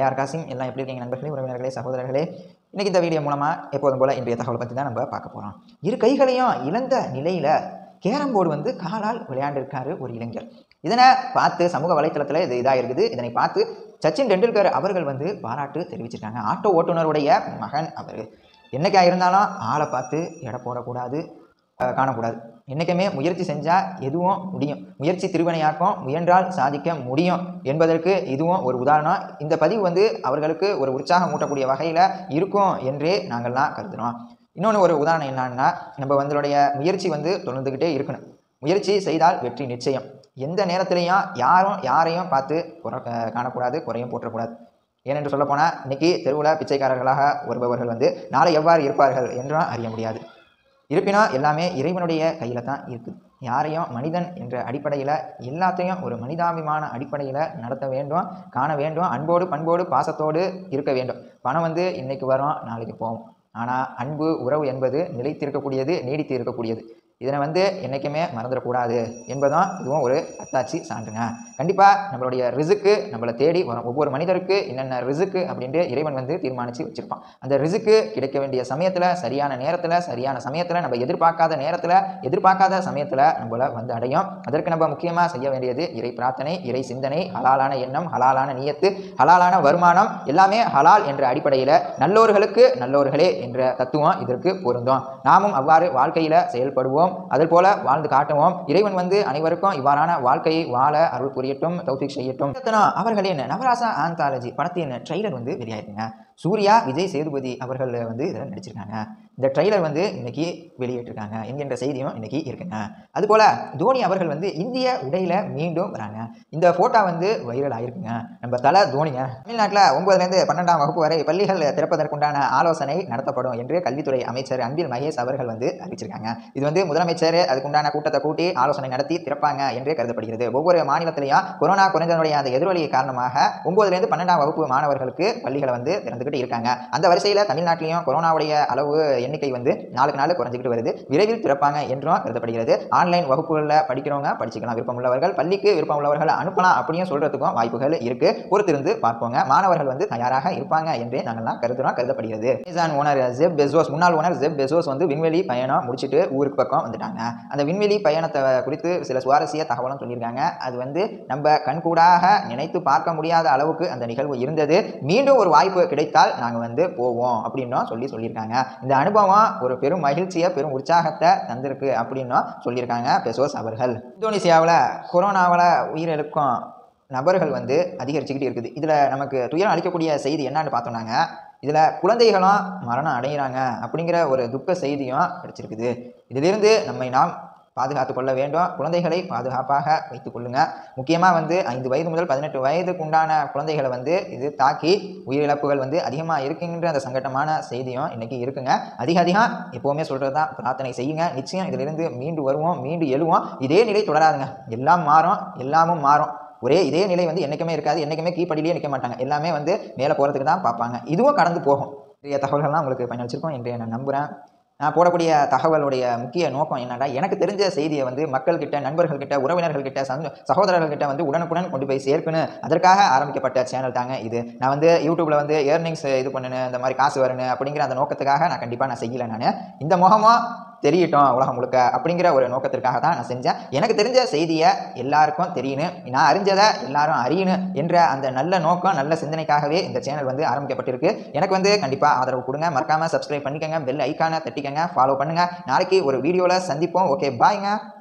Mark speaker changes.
Speaker 1: AR Kasim எல்லாம் எப்படி இருக்கீங்க நண்பர்களே உறவினர்களே சகோதரர்களே இன்னைக்கு இந்த வீடியோ மூலமாக எப்போதும் போல் இன்றைய தகவலை பற்றி தான் நம்ம பார்க்க போகிறோம் இரு கைகளையும் இழந்த நிலையில் கேரம் போர்டு வந்து காலால் விளையாண்டிருக்காரு ஒரு இளைஞர் இதனை பார்த்து சமூக வலைத்தளத்தில் இது இதாக இருக்குது இதனை பார்த்து சச்சின் டெண்டுல்கர் அவர்கள் வந்து பாராட்டு தெரிவிச்சிருக்காங்க ஆட்டோ ஓட்டுநருடைய மகன் அவர் என்னைக்கா இருந்தாலும் ஆளை பார்த்து எடை போடக்கூடாது அஹ், காணக்கூடாது என்றைக்குமே முயற்சி செஞ்சால் எதுவும் முடியும் முயற்சி திருவினையாக்கும் முயன்றால் சாதிக்க முடியும் என்பதற்கு இதுவும் ஒரு உதாரணம் இந்த பதிவு வந்து அவர்களுக்கு ஒரு உற்சாகம் ஊட்டக்கூடிய வகையில் இருக்கும் என்றே நாங்கள்லாம் கருதுகிறோம் இன்னொன்று ஒரு உதாரணம் என்னன்னா நம்ம வந்துடைய முயற்சி வந்து தொடர்ந்துக்கிட்டே இருக்கணும் முயற்சி செய்தால் வெற்றி நிச்சயம் எந்த நேரத்திலையும் யாரும் யாரையும் பார்த்து குறை அஹ், காணக்கூடாது குறையும் போற்றக்கூடாது ஏனென்று சொல்லப்போனால் இன்னைக்கு தெருவில் பிச்சைக்காரர்களாக வருபவர்கள் வந்து நாளை எவ்வாறு இருப்பார்கள் என்றும் அறிய முடியாது இருப்பினும் எல்லாமே இறைவனுடைய கையில் தான் இருக்குது யாரையும் மனிதன் என்ற அடிப்படையில் எல்லாத்தையும் ஒரு மனிதாபிமான அடிப்படையில் நடத்த வேண்டும் காண வேண்டும் அன்போடு பண்போடு பாசத்தோடு இருக்க வேண்டும் பணம் வந்து இன்னைக்கு வரும் நாளைக்கு போகும் ஆனால் அன்பு உறவு என்பது நிலைத்திருக்கக்கூடியது நீடித்து இருக்கக்கூடியது இதனை வந்து என்றைக்குமே மறந்துடக்கூடாது என்பதும் இதுவும் ஒரு அத்தாட்சி சான்றுங்க கண்டிப்பாக நம்மளுடைய ரிசுக்கு நம்மளை தேடி வரும் ஒவ்வொரு மனிதருக்கு என்னென்ன ரிசுக்கு அப்படின்ட்டு இறைவன் வந்து தீர்மானித்து வச்சுருப்பான் அந்த ரிசுக்கு கிடைக்க வேண்டிய சமயத்தில் சரியான நேரத்தில் சரியான சமயத்தில் நம்ம எதிர்பார்க்காத நேரத்தில் எதிர்பார்க்காத சமயத்தில் நம்மள வந்து அடையும் அதற்கு நம்ம முக்கியமாக செய்ய வேண்டியது இறை பிரார்த்தனை இறை சிந்தனை ஹலாலான எண்ணம் ஹலாலான நியத்து ஹலாலான வருமானம் எல்லாமே ஹலால் என்ற அடிப்படையில் நல்லோர்களுக்கு நல்லோர்களே என்ற தத்துவம் இதற்கு பொருந்தும் நாமும் அவ்வாறு வாழ்க்கையில் செயல்படுவோம் அதே போல வாழ்ந்து காட்டுவோம் இறைவன் வந்து அனைவருக்கும் இவ்வாறான வாழ்க்கையை வாழ அருள் புரியட்டும் தௌஃபிக் செய்யட்டும் ரத்னா அவர்களின் நவராசா ஆந்தாலஜி படத்தின் ட்ரெய்லர் வந்து வெளியாயிருக்குங்க சூர்யா விஜய் சேதுபதி அவர்கள் வந்து இதில் நடிச்சிருக்காங்க இந்த ட்ரெய்லர் வந்து இன்னைக்கு வெளியிட்டிருக்காங்க என்கின்ற செய்தியும் இன்னைக்கு இருக்குங்க அதுபோல தோனி அவர்கள் வந்து இந்திய உடையில மீண்டும் வராங்க இந்த போட்டோ வந்து வைரல் ஆயிருக்குங்க நம்ம தலை தோனிங்க தமிழ்நாட்டில் ஒன்பதுலேருந்து பன்னெண்டாம் வகுப்பு வரை பள்ளிகள் திறப்பதற்குண்டான ஆலோசனை நடத்தப்படும் என்று கல்வித்துறை அமைச்சர் அன்பில் மகேஷ் அவர்கள் வந்து அறிவிச்சிருக்காங்க இது வந்து முதலமைச்சர் அதுக்குண்டான கூட்டத்தை கூட்டி ஆலோசனை நடத்தி திறப்பாங்க என்று கருதப்படுகிறது ஒவ்வொரு மாநிலத்திலையும் கொரோனா குறைஞ்சதனுடைய அந்த எதிரொலி காரணமாக ஒன்பதுலேருந்து பன்னெண்டாம் வகுப்பு மாணவர்களுக்கு பள்ளிகளை வந்து திறந்துக்கிட்டு இருக்காங்க அந்த வரிசையில் தமிழ்நாட்டிலையும் கொரோனாவுடைய அளவு எண்ணிக்கை வந்து நாளுக்கு நாள் குறைஞ்சிக்கிட்டு வருது விரைவில் திறப்பாங்க என்றும் கருதப்படுகிறது ஆன்லைன் வகுப்புகளில் படிக்கிறவங்க படிச்சுக்கலாம் விருப்பம் உள்ளவர்கள் பள்ளிக்கு விருப்பம் உள்ளவர்கள் அனுப்பலாம் அப்படியும் சொல்றதுக்கும் வாய்ப்புகள் இருக்கு பொறுத்திருந்து பார்ப்போங்க மாணவர்கள் வந்து தயாராக இருப்பாங்க என்றே நாங்கள்லாம் கருதுறோம் கருதப்படுகிறது அமேசான் ஓனர் ஜெப் பெசோஸ் முன்னாள் ஓனர் ஜெப் பெசோஸ் வந்து விண்வெளி பயணம் முடிச்சிட்டு ஊருக்கு பக்கம் வந்துட்டாங்க அந்த விண்வெளி பயணத்தை குறித்து சில சுவாரஸ்ய தகவலும் சொல்லியிருக்காங்க அது வந்து நம்ம கண்கூடாக நினைத்து பார்க்க முடியாத அளவுக்கு அந்த நிகழ்வு இருந்தது மீண்டும் ஒரு வாய்ப்பு கிடைத்தால் நாங்கள் வந்து போவோம் அப்படின்னும் சொல்லி சொல்லியிருக்காங்க இந்த அனுபவம் ஒரு பெரும் மகிழ்ச்சியை பெரும் உற்சாகத்தை தந்திருக்கு அப்படின்னும் சொல்லியிருக்காங்க பெசோஸ் அவர்கள் இந்தோனேசியாவில் கொரோனாவில் உயிரிழக்கும் நபர்கள் வந்து அதிகரிச்சுக்கிட்டு இருக்குது இதில் நமக்கு துயரம் அளிக்கக்கூடிய செய்தி என்னன்னு பார்த்தோம்னாங்க இதில் குழந்தைகளும் மரணம் அடைகிறாங்க அப்படிங்கிற ஒரு துக்க செய்தியும் கிடைச்சிருக்குது இதிலிருந்து நம்மை நாம் பாதுகாத்து கொள்ள வேண்டும் குழந்தைகளை பாதுகாப்பாக வைத்துக் கொள்ளுங்க முக்கியமாக வந்து ஐந்து வயது முதல் பதினெட்டு வயதுக்கு உண்டான குழந்தைகளை வந்து இது தாக்கி உயிரிழப்புகள் வந்து அதிகமாக இருக்குங்கிற அந்த சங்கட்டமான செய்தியும் இன்னைக்கு இருக்குங்க அதிக அதிகம் எப்போவுமே சொல்கிறது தான் பிரார்த்தனை செய்யுங்க நிச்சயம் இதிலிருந்து மீண்டு வருவோம் மீண்டு எழுவோம் இதே நிலை தொடராதுங்க எல்லாம் மாறும் எல்லாமும் மாறும் ஒரே இதே நிலை வந்து என்றைக்குமே இருக்காது என்றைக்குமே கீப்படியிலே நிற்க மாட்டாங்க எல்லாமே வந்து மேலே போகிறதுக்கு தான் பார்ப்பாங்க இதுவும் கடந்து போகும் நிறைய தகவல்கள்லாம் உங்களுக்கு பயனளிச்சிருக்கோம் என்று நான் நம்புகிறேன் நான் போடக்கூடிய தகவலுடைய முக்கிய நோக்கம் என்னடா எனக்கு தெரிஞ்ச செய்தியை வந்து மக்கள்கிட்ட நண்பர்கள்கிட்ட உறவினர்கள்கிட்ட சந்த சகோதரர்கள்கிட்ட வந்து உடனுக்குடன் கொண்டு போய் சேர்க்கணும் அதற்காக ஆரம்பிக்கப்பட்ட சேனல் தாங்க இது நான் வந்து யூடியூப்ல வந்து ஏர்னிங்ஸ் இது பண்ணணும் இந்த மாதிரி காசு வரணும் அப்படிங்கிற அந்த நோக்கத்துக்காக நான் கண்டிப்பாக நான் செய்யலை நான் இந்த முகமும் தெரியட்டும் உலகம் முழுக்க அப்படிங்கிற ஒரு நோக்கத்திற்காக தான் நான் செஞ்சேன் எனக்கு தெரிஞ்ச செய்தியை எல்லாருக்கும் தெரியணும் நான் அறிஞ்சதை எல்லாரும் அறியணும் என்ற அந்த நல்ல நோக்கம் நல்ல சிந்தனைக்காகவே இந்த சேனல் வந்து ஆரம்பிக்கப்பட்டிருக்கு எனக்கு வந்து கண்டிப்பாக ஆதரவு கொடுங்க மறக்காமல் சப்ஸ்கிரைப் பண்ணிக்கங்க பெல் ஐக்கானை தட்டிக்கங்க ஃபாலோ பண்ணுங்க நாளைக்கு ஒரு வீடியோவில் சந்திப்போம் ஓகே பாய்ங்க